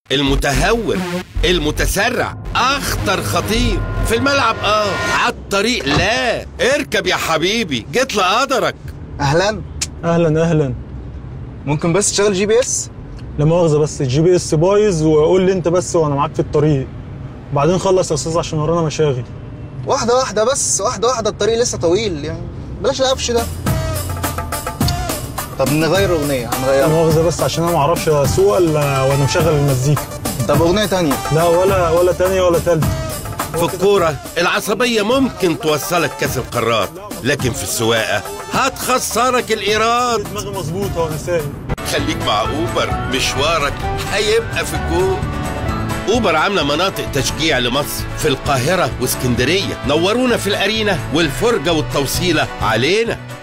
المتهور المتسرع اخطر خطير في الملعب اه على الطريق لا اركب يا حبيبي جيت لقدرك اهلا اهلا اهلا ممكن بس تشغل جي بي اس لا مؤاخذه بس الجي بي اس بايظ وقول لي انت بس وانا معاك في الطريق بعدين خلص يا استاذ عشان ورانا مشاغل واحده واحده بس واحده واحده الطريق لسه طويل يعني بلاش القفش ده طب نغير اغنيه لا هنغيرها مؤاخذه بس عشان انا ما اعرفش اسوق الا وانا مشغل المزيكا طب اغنيه تانية لا ولا ولا تانية ولا تالتة في الكورة العصبية ممكن توصلك كاس القارات لكن في السواقة هتخسرك الإيراد دماغي مظبوطه وانا سايق خليك مع أوبر مشوارك هيبقى في الجول أوبر عاملة مناطق تشجيع لمصر في القاهرة واسكندرية نورونا في الأرينا والفرجة والتوصيلة علينا